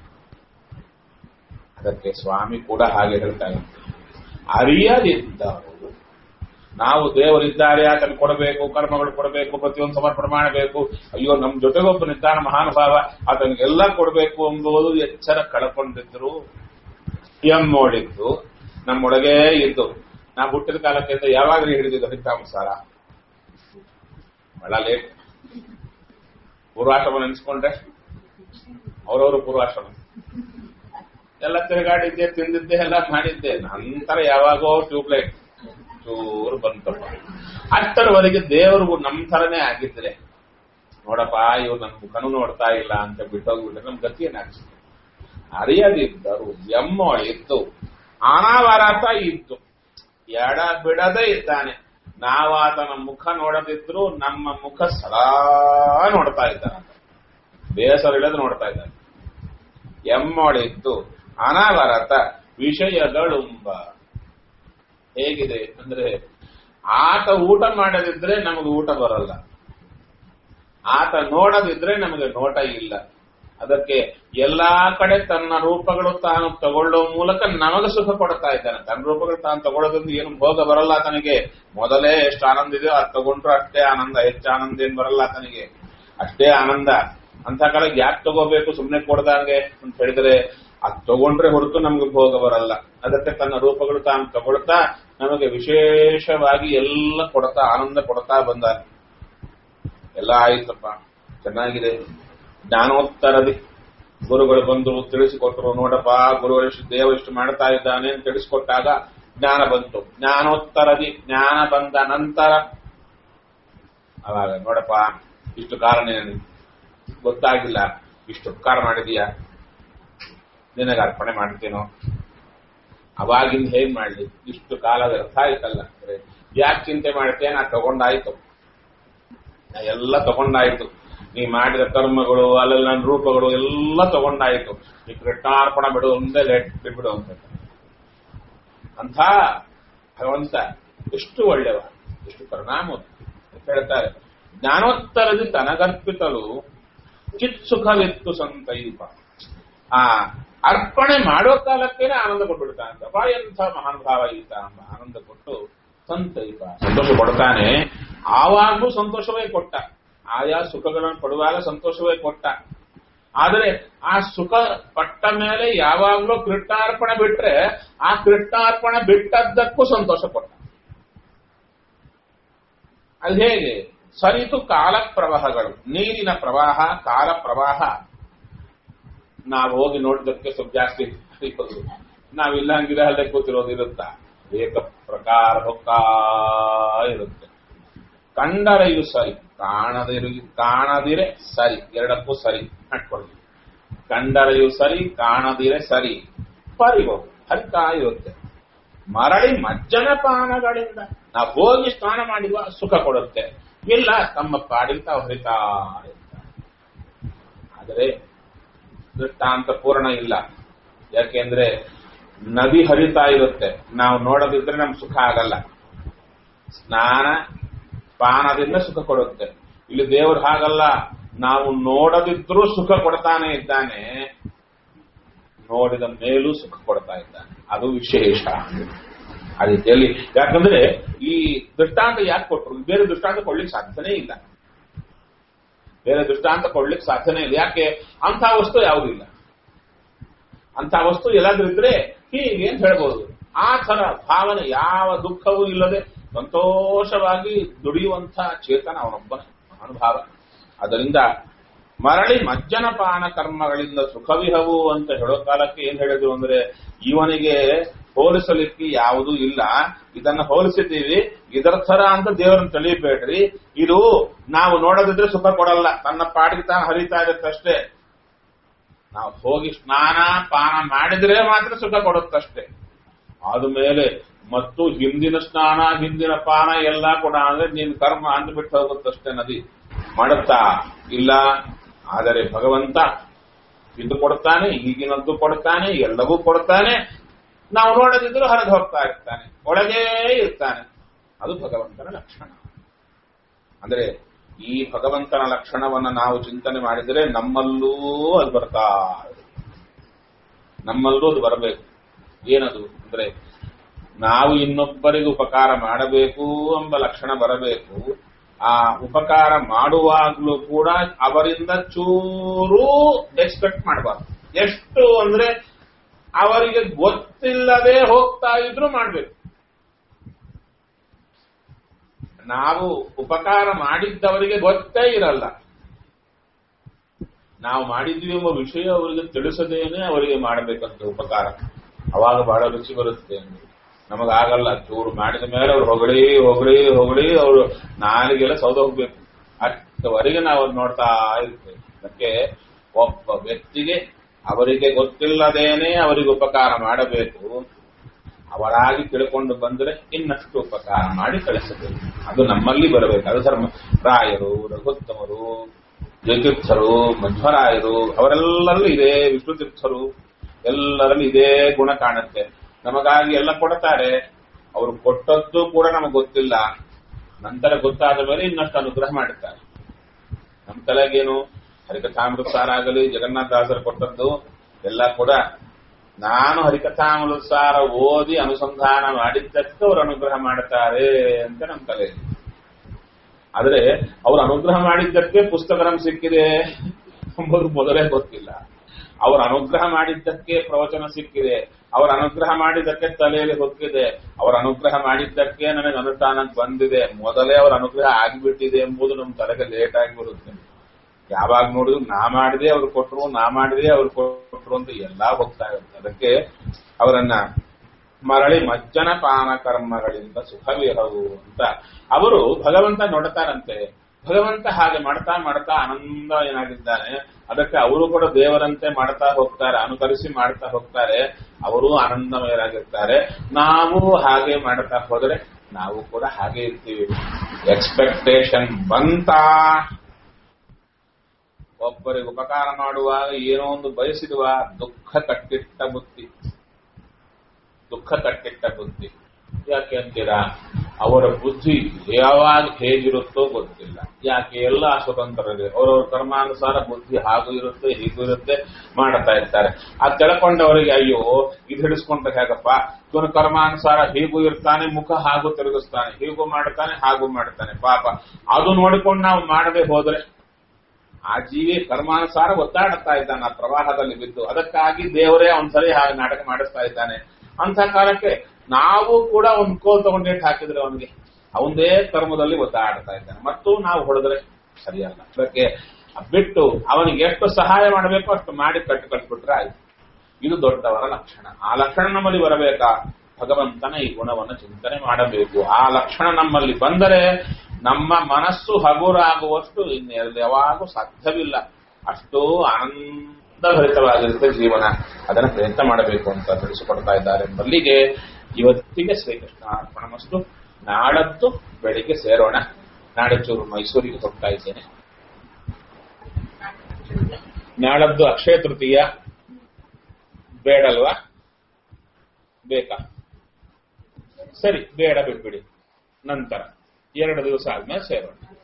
ಅದಕ್ಕೆ ಸ್ವಾಮಿ ಕೂಡ ಹಾಗೆ ಹೇಳ್ತಾರೆ ಅರಿಯದಿದ್ದರು ನಾವು ದೇವರಿದ್ದಾರೆ ಆತನ ಕೊಡಬೇಕು ಕರ್ಮಗಳು ಕೊಡಬೇಕು ಪ್ರತಿಯೊಂದು ಸಮರ್ಪಣೆ ಮಾಡಬೇಕು ಅಯ್ಯೋ ನಮ್ಮ ಜೊತೆಗೊಬ್ಬನಿದ್ದಾನ ಮಹಾನುಭಾವ ಆತನಿಗೆಲ್ಲ ಕೊಡಬೇಕು ಎಂಬುದು ಎಚ್ಚರ ಕಳ್ಕೊಂಡಿದ್ರು ಎಮ್ಮೋಡಿದ್ದು ನಮ್ಮೊಳಗೇ ಇದ್ದು ನಾ ಹುಟ್ಟಿದ ಕಾಲಕ್ಕಿಂತ ಯಾವಾಗಲೂ ಹಿಡಿದಿದ್ದು ಹರಿತಾಂಸಾರ ಬಹಳ ಲೇಟ್ ಪೂರ್ವಾಶ್ರಮ ನೆನೆಸ್ಕೊಂಡ್ರೆ ಅವರವರು ಪೂರ್ವಾಶ್ರಮ ಎಲ್ಲ ತಿರುಗಾಡಿದ್ದೆ ತಿಂದಿದ್ದೆ ಎಲ್ಲ ಮಾಡಿದ್ದೆ ನಂತರ ಯಾವಾಗೋ ಟ್ಯೂಬ್ಲೈಟ್ ಚೂರು ಬಂತಪ್ಪ ಅಷ್ಟರವರೆಗೆ ದೇವರು ನಮ್ ಥರನೇ ಆಗಿದ್ರೆ ನೋಡಪ್ಪ ಇವ್ರು ನನ್ನ ಮುಖನೂ ನೋಡ್ತಾ ಇಲ್ಲ ಅಂತ ಬಿಟ್ಟೋಗ್ಬಿಟ್ರೆ ನಮ್ ಗತಿ ಏನಾಗ್ತದೆ ಅರಿಯದಿದ್ದರು ಎಮ್ಮೊಳಿತ್ತು ಅನಾವರತ ಇತ್ತು ಎಡ ಬಿಡದೇ ಇದ್ದಾನೆ ನಾವಾತನ ಮುಖ ನೋಡದಿದ್ರು ನಮ್ಮ ಮುಖ ಸದಾ ನೋಡ್ತಾ ಇದ್ದಾನೆ ಬೇಸರ ಇಲ್ಲದೆ ನೋಡ್ತಾ ಇದ್ದಾನೆ ಎಮ್ಮೊಳಿತ್ತು ಅನಾವರತ ವಿಷಯಗಳುಂಬ ಹೇಗಿದೆ ಅಂದ್ರೆ ಆತ ಊಟ ಮಾಡದಿದ್ರೆ ನಮಗೆ ಊಟ ಬರಲ್ಲ ಆತ ನೋಡದಿದ್ರೆ ನಮಗೆ ನೋಟ ಇಲ್ಲ ಅದಕ್ಕೆ ಎಲ್ಲಾ ಕಡೆ ತನ್ನ ರೂಪಗಳು ತಾನು ತಗೊಳ್ಳೋ ಮೂಲಕ ನಮಗೆ ಸುಖ ಕೊಡ್ತಾ ಇದ್ದಾನೆ ತನ್ನ ರೂಪಗಳು ತಾನು ತಗೊಳ್ಳೋದ್ರಿಂದ ಏನು ಭೋಗ ಬರಲ್ಲ ತನಗೆ ಮೊದಲೇ ಎಷ್ಟು ಆನಂದ ಇದೆಯೋ ಅದು ತಗೊಂಡ್ರು ಅಷ್ಟೇ ಆನಂದ ಹೆಚ್ಚು ಆನಂದ ಏನ್ ಬರಲ್ಲ ತನಗೆ ಅಷ್ಟೇ ಆನಂದ ಅಂತ ಕಾಲಕ್ಕೆ ಯಾಕೆ ತಗೋಬೇಕು ಸುಮ್ಮನೆ ಕೊಡ್ದಂಗೆ ಅಂತ ಹೇಳಿದ್ರೆ ಅದು ತಗೊಂಡ್ರೆ ಹೊರತು ನಮ್ಗೆ ಭೋಗ ಬರಲ್ಲ ಅದಕ್ಕೆ ತನ್ನ ರೂಪಗಳು ತಾನು ತಗೊಳ್ತಾ ನಮಗೆ ವಿಶೇಷವಾಗಿ ಎಲ್ಲ ಕೊಡ್ತಾ ಆನಂದ ಕೊಡ್ತಾ ಬಂದ ಎಲ್ಲ ಆಯ್ತಪ್ಪ ಚೆನ್ನಾಗಿದೆ ಜ್ಞಾನೋತ್ತರದಿ ಗುರುಗಳು ಬಂದು ತಿಳಿಸಿಕೊಟ್ರು ನೋಡಪ್ಪ ಗುರುಗಳು ಇಷ್ಟು ದೇವ ಇಷ್ಟು ಮಾಡ್ತಾ ಇದ್ದಾನೆ ಅಂತ ತಿಳಿಸಿಕೊಟ್ಟಾಗ ಜ್ಞಾನ ಬಂತು ಜ್ಞಾನೋತ್ತರದಿ ಜ್ಞಾನ ಬಂದ ನಂತರ ಅವಾಗ ನೋಡಪ್ಪ ಇಷ್ಟು ಕಾರಣ ಗೊತ್ತಾಗಿಲ್ಲ ಇಷ್ಟು ಉಪಕಾರ ಮಾಡಿದೀಯಾ ನಿನಗೆ ಅರ್ಪಣೆ ಮಾಡ್ತೇನೋ ಅವಾಗಿಂದ ಹೇಗ್ ಮಾಡ್ಲಿ ಇಷ್ಟು ಕಾಲ ವ್ಯರ್ಥ ಆಯ್ತಲ್ಲ ಅಂದ್ರೆ ಯಾಕೆ ಚಿಂತೆ ಮಾಡ್ತೇನೆ ನಾ ತಗೊಂಡಾಯ್ತು ನಾ ಎಲ್ಲ ತಗೊಂಡಾಯ್ತು ನೀ ಮಾಡಿದ ಕರ್ಮಗಳು ಅಲ್ಲೆಲ್ಲ ನನ್ನ ರೂಪಗಳು ಎಲ್ಲ ತಗೊಂಡಾಯ್ತು ಈ ಕೃಷ್ಣಾರ್ಪಣ ಬಿಡು ಒಂದೇ ಲೇಟ್ ಬಿಡು ಅಂತ ಅಂಥ ಭಗವಂತ ಎಷ್ಟು ಒಳ್ಳೆವ ಎಷ್ಟು ಪರಿಣಾಮ ಅಂತ ಹೇಳ್ತಾರೆ ಜ್ಞಾನೋತ್ತರದಿ ತನಗರ್ಪಿತಲು ಚಿತ್ ಸುಖವಿತ್ತು ಸಂತೈಪ ಆ ಅರ್ಪಣೆ ಮಾಡೋ ಕಾಲಕ್ಕೇನೆ ಆನಂದ ಕೊಟ್ಬಿಡ್ತಾನೆ ಅಪ್ಪ ಎಂಥ ಮಹಾನುಭಾವ ಈತ ಎಂಬ ಆನಂದ ಕೊಟ್ಟು ಸಂತೈಪ ಸಂತೋಷ ಕೊಡ್ತಾನೆ ಆವಾಗಲೂ ಸಂತೋಷವೇ ಕೊಟ್ಟ ಆಯಾ ಸುಖಗಳನ್ನು ಕೊಡುವಾಗ ಸಂತೋಷವೇ ಕೊಟ್ಟ ಆದರೆ ಆ ಸುಖ ಪಟ್ಟ ಮೇಲೆ ಯಾವಾಗಲೂ ಕೃಷ್ಣಾರ್ಪಣೆ ಬಿಟ್ರೆ ಆ ಕೃಷ್ಣಾರ್ಪಣೆ ಬಿಟ್ಟದ್ದಕ್ಕೂ ಸಂತೋಷ ಕೊಟ್ಟ ಅದು ಹೇಗೆ ಸರಿತು ಕಾಲ ಪ್ರವಾಹಗಳು ನೀರಿನ ಪ್ರವಾಹ ಕಾಲ ಪ್ರವಾಹ ನಾವು ಹೋಗಿ ನೋಡಿದಕ್ಕೆ ಸ್ವಲ್ಪ ಜಾಸ್ತಿ ಹರಿಯೋದು ನಾವಿಲ್ಲ ಹಂಗಿರ ಅಲ್ಲೇ ಕೂತಿರೋದು ಇರುತ್ತಾ ಏಕ ಪ್ರಕಾರ ಹೊಕ್ಕಾ ಇರುತ್ತೆ ಕಂಡರೆಯು ಸರಿ ಕಾಣದಿರು ಕಾಣದಿರೆ ಸರಿ ಎರಡಕ್ಕೂ ಸರಿ ಹಾಕೊಳ್ಳಿ ಕಂಡರೆಯು ಸರಿ ಕಾಣದಿರೆ ಸರಿ ಪರಿವು ಹರಿತಾ ಇರುತ್ತೆ ಮರಳಿ ಮಜ್ಜನ ಪಾನಗಳಿಂದ ನಾವು ಹೋಗಿ ಸ್ನಾನ ಮಾಡಿರುವ ಸುಖ ಕೊಡುತ್ತೆ ಇಲ್ಲ ತಮ್ಮ ಪಾಡಿಗೆ ತಾವು ಹರಿತಾ ಇರ್ತಾರೆ ಆದರೆ ದೃಷ್ಟಾಂತ ಪೂರ್ಣ ಇಲ್ಲ ಯಾಕೆಂದ್ರೆ ನದಿ ಹರಿತಾ ಇರುತ್ತೆ ನಾವು ನೋಡದಿದ್ರೆ ನಮ್ಗೆ ಸುಖ ಆಗಲ್ಲ ಸ್ನಾನ ಪಾನದಿಂದ ಸುಖ ಕೊಡುತ್ತೆ ಇಲ್ಲಿ ದೇವರು ಹಾಗಲ್ಲ ನಾವು ನೋಡದಿದ್ರೂ ಸುಖ ಕೊಡ್ತಾನೆ ಇದ್ದಾನೆ ನೋಡಿದ ಮೇಲೂ ಸುಖ ಕೊಡ್ತಾ ಇದ್ದಾನೆ ಅದು ವಿಶೇಷ ಆ ರೀತಿಯಲ್ಲಿ ಯಾಕಂದ್ರೆ ಈ ದೃಷ್ಟಾಂತ ಯಾಕೆ ಕೊಟ್ರು ಬೇರೆ ದೃಷ್ಟಾಂತ ಕೊಡ್ಲಿಕ್ಕೆ ಸಾಧ್ಯನೇ ಇಲ್ಲ ಬೇರೆ ದೃಷ್ಟಾಂತ ಕೊಡ್ಲಿಕ್ಕೆ ಸಾಧ್ಯನೇ ಇಲ್ಲ ಯಾಕೆ ಅಂತ ವಸ್ತು ಯಾವುದೂ ಇಲ್ಲ ಅಂತ ವಸ್ತು ಎಲ್ಲಾದ್ರೂ ಇದ್ರೆ ಹೀಗೆ ಅಂತ ಹೇಳ್ಬೋದು ಆ ತರ ಭಾವನೆ ಯಾವ ದುಃಖವೂ ಇಲ್ಲದೆ ಸಂತೋಷವಾಗಿ ದುಡಿಯುವಂಥ ಚೇತನ ಅವನೊಬ್ಬನೇ ಅನುಭಾವ ಅದರಿಂದ ಮರಳಿ ಮಜ್ಜನಪಾನ ಕರ್ಮಗಳಿಂದ ಸುಖವಿಹವು ಅಂತ ಹೇಳೋ ಕಾಲಕ್ಕೆ ಏನ್ ಹೇಳಿದ್ರು ಅಂದ್ರೆ ಇವನಿಗೆ ಹೋಲಿಸಲಿಕ್ಕೆ ಯಾವುದೂ ಇಲ್ಲ ಇದನ್ನ ಹೋಲಿಸಿದ್ದೀವಿ ಇದರ ಥರ ಅಂತ ದೇವರನ್ನ ತಿಳಿಯಬೇಡ್ರಿ ಇದು ನಾವು ನೋಡದಿದ್ರೆ ಸುಖ ಕೊಡಲ್ಲ ತನ್ನ ಪಾಡಿಗೆ ತಾನು ಹರಿತಾ ಇರುತ್ತಷ್ಟೇ ನಾವು ಹೋಗಿ ಸ್ನಾನ ಪಾನ ಮಾಡಿದ್ರೆ ಮಾತ್ರ ಸುಖ ಕೊಡುತ್ತಷ್ಟೇ ಆದ ಮೇಲೆ ಮತ್ತು ಹಿಂದಿನ ಸ್ನಾನ ಹಿಂದಿನ ಪಾನ ಎಲ್ಲ ಕೂಡ ಅಂದ್ರೆ ನೀನ್ ಕರ್ಮ ಅಂದ್ಬಿಟ್ಟು ಹೋಗುತ್ತಷ್ಟೇ ನದಿ ಮಾಡುತ್ತಾ ಇಲ್ಲ ಆದರೆ ಭಗವಂತ ಇದು ಕೊಡ್ತಾನೆ ಈಗಿನದ್ದು ಕೊಡ್ತಾನೆ ಎಲ್ಲವೂ ಕೊಡ್ತಾನೆ ನಾವು ನೋಡದಿದ್ರು ಹೊರಗೆ ಹೋಗ್ತಾ ಇರ್ತಾನೆ ಒಳಗೇ ಇರ್ತಾನೆ ಅದು ಭಗವಂತನ ಲಕ್ಷಣ ಅಂದ್ರೆ ಈ ಭಗವಂತನ ಲಕ್ಷಣವನ್ನ ನಾವು ಚಿಂತನೆ ಮಾಡಿದರೆ ನಮ್ಮಲ್ಲೂ ಅದು ಬರ್ತಾ ಇದೆ. ನಮ್ಮಲ್ಲೂ ಅದು ಬರಬೇಕು ಏನದು ಅಂದ್ರೆ ನಾವು ಇನ್ನೊಬ್ಬರಿಗೆ ಉಪಕಾರ ಮಾಡಬೇಕು ಎಂಬ ಲಕ್ಷಣ ಬರಬೇಕು ಆ ಉಪಕಾರ ಮಾಡುವಾಗ್ಲೂ ಕೂಡ ಅವರಿಂದ ಚೂರು ಎಕ್ಸ್ಪೆಕ್ಟ್ ಮಾಡಬಾರ್ದು ಎಷ್ಟು ಅಂದ್ರೆ ಅವರಿಗೆ ಗೊತ್ತಿಲ್ಲದೆ ಹೋಗ್ತಾ ಇದ್ರು ಮಾಡ್ಬೇಕು ನಾವು ಉಪಕಾರ ಮಾಡಿದ್ದವರಿಗೆ ಗೊತ್ತೇ ಇರಲ್ಲ ನಾವು ಮಾಡಿದ್ವಿ ಎಂಬ ವಿಷಯ ಅವರಿಗೆ ತಿಳಿಸದೇನೆ ಅವರಿಗೆ ಮಾಡಬೇಕಂತ ಉಪಕಾರ ಅವಾಗ ಬಹಳ ರುಚಿ ಬರುತ್ತೆ ಅಂದ್ರೆ ನಮಗಾಗಲ್ಲ ಚೂರು ಮಾಡಿದ ಮೇಲೆ ಅವ್ರು ಹೊಗಳಿ ಹೊಗಳಿ ಹೊಗಳಿ ಅವರು ನಾಲಿಗೆಲ್ಲ ಸೌದ ಹೋಗ್ಬೇಕು ಅಷ್ಟವರೆಗೆ ನಾವು ಅದ್ ನೋಡ್ತಾ ಇರ್ತೇವೆ ಅದಕ್ಕೆ ಒಬ್ಬ ವ್ಯಕ್ತಿಗೆ ಅವರಿಗೆ ಗೊತ್ತಿಲ್ಲದೇನೆ ಅವರಿಗೆ ಉಪಕಾರ ಮಾಡಬೇಕು ಅವರಾಗಿ ತಿಳ್ಕೊಂಡು ಬಂದರೆ ಇನ್ನಷ್ಟು ಉಪಕಾರ ಮಾಡಿ ಕಳಿಸಬೇಕು ಅದು ನಮ್ಮಲ್ಲಿ ಬರಬೇಕು ಅದು ಧರ್ಮ ರಾಯರು ರಘುತ್ತಮರು ಜಯತೀರ್ಥರು ಮಧ್ವರಾಯರು ಅವರೆಲ್ಲರಲ್ಲೂ ಇದೇ ವಿಷ್ಣು ತೀರ್ಥರು ಎಲ್ಲರಲ್ಲಿ ಇದೇ ಗುಣ ಕಾಣುತ್ತೆ ನಮಗಾಗಿ ಎಲ್ಲ ಕೊಡ್ತಾರೆ ಅವರು ಕೊಟ್ಟದ್ದು ಕೂಡ ನಮಗೆ ಗೊತ್ತಿಲ್ಲ ನಂತರ ಗೊತ್ತಾದ ಮೇಲೆ ಇನ್ನಷ್ಟು ಅನುಗ್ರಹ ಮಾಡುತ್ತಾರೆ ನಮ್ಮ ತಲೆಗೇನು ಹರಿಕಥಾಮೃತ ಸಾರ ಆಗಲಿ ಜಗನ್ನಾಥದಾಸರು ಕೊಟ್ಟದ್ದು ಎಲ್ಲ ಕೂಡ ನಾನು ಹರಿಕಥಾಮೃತ ಸಾರ ಓದಿ ಅನುಸಂಧಾನ ಮಾಡಿದ್ದಕ್ಕೆ ಅವರು ಅನುಗ್ರಹ ಮಾಡುತ್ತಾರೆ ಅಂತ ನಮ್ಮ ತಲೆ ಆದರೆ ಅವರು ಅನುಗ್ರಹ ಮಾಡಿದ್ದಕ್ಕೆ ಪುಸ್ತಕ ನಮ್ಗೆ ಸಿಕ್ಕಿದೆ ಎಂಬುದು ಮೊದಲೇ ಗೊತ್ತಿಲ್ಲ ಅವರ ಅನುಗ್ರಹ ಮಾಡಿದ್ದಕ್ಕೆ ಪ್ರವಚನ ಸಿಕ್ಕಿದೆ ಅವರ ಅನುಗ್ರಹ ಮಾಡಿದ್ದಕ್ಕೆ ತಲೆಯಲ್ಲಿ ಹೊಕ್ಕಿದೆ ಅವರ ಅನುಗ್ರಹ ಮಾಡಿದ್ದಕ್ಕೆ ನನಗೆ ಅನುಷ್ಠಾನಕ್ಕೆ ಬಂದಿದೆ ಮೊದಲೇ ಅವರ ಅನುಗ್ರಹ ಆಗಿಬಿಟ್ಟಿದೆ ಎಂಬುದು ನಮ್ಮ ತಲೆಗೆ ಲೇಟ್ ಆಗಿ ಬರುತ್ತೆ ಯಾವಾಗ ನೋಡಿದ್ರು ನಾ ಮಾಡಿದೆ ಅವ್ರು ಕೊಟ್ರು ನಾ ಮಾಡಿದೆ ಅವ್ರು ಕೊಟ್ರು ಅಂತ ಎಲ್ಲಾ ಹೋಗ್ತಾ ಇರುತ್ತೆ ಅದಕ್ಕೆ ಅವರನ್ನ ಮರಳಿ ಮಜ್ಜನ ಪಾನ ಕರ್ಮಗಳಿಂದ ಸುಖವಿರವು ಅಂತ ಅವರು ಭಗವಂತ ನೋಡ್ತಾರಂತೆ ಭಗವಂತ ಹಾಗೆ ಮಾಡ್ತಾ ಮಾಡ್ತಾ ಆನಂದ ಏನಾಗಿದ್ದಾನೆ ಅದಕ್ಕೆ ಅವರು ಕೂಡ ದೇವರಂತೆ ಮಾಡ್ತಾ ಹೋಗ್ತಾರೆ ಅನುಕರಿಸಿ ಮಾಡ್ತಾ ಹೋಗ್ತಾರೆ ಅವರು ಆನಂದಮಯರಾಗಿರ್ತಾರೆ ನಾವು ಹಾಗೆ ಮಾಡ್ತಾ ಹೋದರೆ ನಾವು ಕೂಡ ಹಾಗೆ ಇರ್ತೀವಿ ಎಕ್ಸ್ಪೆಕ್ಟೇಷನ್ ಬಂತಾ ಒಬ್ಬರಿಗೆ ಉಪಕಾರ ಮಾಡುವಾಗ ಏನೋ ಒಂದು ಬಯಸಿರುವ ದುಃಖ ಕಟ್ಟಿಟ್ಟ ಬುದ್ಧಿ ದುಃಖ ಕಟ್ಟಿಟ್ಟ ಬುದ್ಧಿ ಯಾಕೆ ಅಂತೀರಾ ಅವರ ಬುದ್ಧಿ ಯಾವಾಗ ಹೇಗಿರುತ್ತೋ ಗೊತ್ತಿಲ್ಲ ಯಾಕೆ ಎಲ್ಲ ಸ್ವತಂತ್ರರಿದೆ ಅವರವ್ರ ಕರ್ಮಾನುಸಾರ ಬುದ್ಧಿ ಹಾಗೂ ಇರುತ್ತೆ ಹೀಗೂ ಇರುತ್ತೆ ಮಾಡ್ತಾ ಇರ್ತಾರೆ ಆ ತಿಳ್ಕೊಂಡವರಿಗೆ ಅಯ್ಯೋ ಇದು ಹಿಡಿಸ್ಕೊಂಡ್ರೆ ಹೇಗಪ್ಪ ಇವನು ಕರ್ಮಾನುಸಾರ ಹೀಗೂ ಇರ್ತಾನೆ ಮುಖ ಹಾಗೂ ತಿರುಗಿಸ್ತಾನೆ ಹೀಗೂ ಮಾಡ್ತಾನೆ ಹಾಗೂ ಮಾಡ್ತಾನೆ ಪಾಪ ಅದು ನೋಡಿಕೊಂಡು ನಾವು ಮಾಡದೆ ಹೋದ್ರೆ ಆ ಜೀವಿ ಕರ್ಮಾನುಸಾರ ಒತ್ತಾಡುತ್ತಾ ಇದ್ದಾನೆ ಆ ಪ್ರವಾಹದಲ್ಲಿ ಬಿದ್ದು ಅದಕ್ಕಾಗಿ ದೇವರೇ ಒಂದ್ಸರಿ ಹಾಗೆ ನಾಟಕ ಮಾಡಿಸ್ತಾ ಇದ್ದಾನೆ ಅಂತ ಕಾಲಕ್ಕೆ ನಾವು ಕೂಡ ಒಂದು ಕೋಲ್ ತಗೊಂಡೇಟ್ ಹಾಕಿದ್ರೆ ಅವನಿಗೆ ಅವನದೇ ಕರ್ಮದಲ್ಲಿ ಒತ್ತಾಡ್ತಾ ಇದ್ದಾನೆ ಮತ್ತು ನಾವು ಹೊಡೆದ್ರೆ ಸರಿಯಲ್ಲ ಅದಕ್ಕೆ ಬಿಟ್ಟು ಅವನಿಗೆ ಎಷ್ಟು ಸಹಾಯ ಮಾಡಬೇಕು ಅಷ್ಟು ಮಾಡಿ ಕಟ್ಟು ಕಟ್ಬಿಟ್ರೆ ಆಯ್ತು ಇದು ದೊಡ್ಡವರ ಲಕ್ಷಣ ಆ ಲಕ್ಷಣ ನಮ್ಮಲ್ಲಿ ಬರಬೇಕಾ ಭಗವಂತನ ಈ ಗುಣವನ್ನು ಚಿಂತನೆ ಮಾಡಬೇಕು ಆ ಲಕ್ಷಣ ನಮ್ಮಲ್ಲಿ ಬಂದರೆ ನಮ್ಮ ಮನಸ್ಸು ಹಗುರಾಗುವಷ್ಟು ಇನ್ನು ಯಾವಾಗೂ ಸಾಧ್ಯವಿಲ್ಲ ಅಷ್ಟು ಆನಂದಭರಿತವಾಗಿರುತ್ತೆ ಜೀವನ ಅದನ್ನು ಪ್ರಯತ್ನ ಮಾಡಬೇಕು ಅಂತ ತಿಳಿಸಿಕೊಡ್ತಾ ಇದ್ದಾರೆ ಮಲ್ಲಿಗೆ ಇವತ್ತಿಗೆ ಶ್ರೀಕೃಷ್ಣ ಅರ್ಪಣಮಸ್ತು ನಾಳದ್ದು ಬೆಳಿಗ್ಗೆ ಸೇರೋಣ ನಾಳೆ ಚೂರು ಮೈಸೂರಿಗೆ ಹೋಗ್ತಾ ಇದ್ದೇನೆ ನಾಳದ್ದು ಅಕ್ಷಯ ತೃತೀಯ ಬೇಡಲ್ವಾ ಬೇಕಾ ಸರಿ ಬೇಡ ಬಿಟ್ಬಿಡಿ ನಂತರ ಎರಡು ದಿವಸ ಆದ್ಮೇಲೆ ಸೇರೋಣ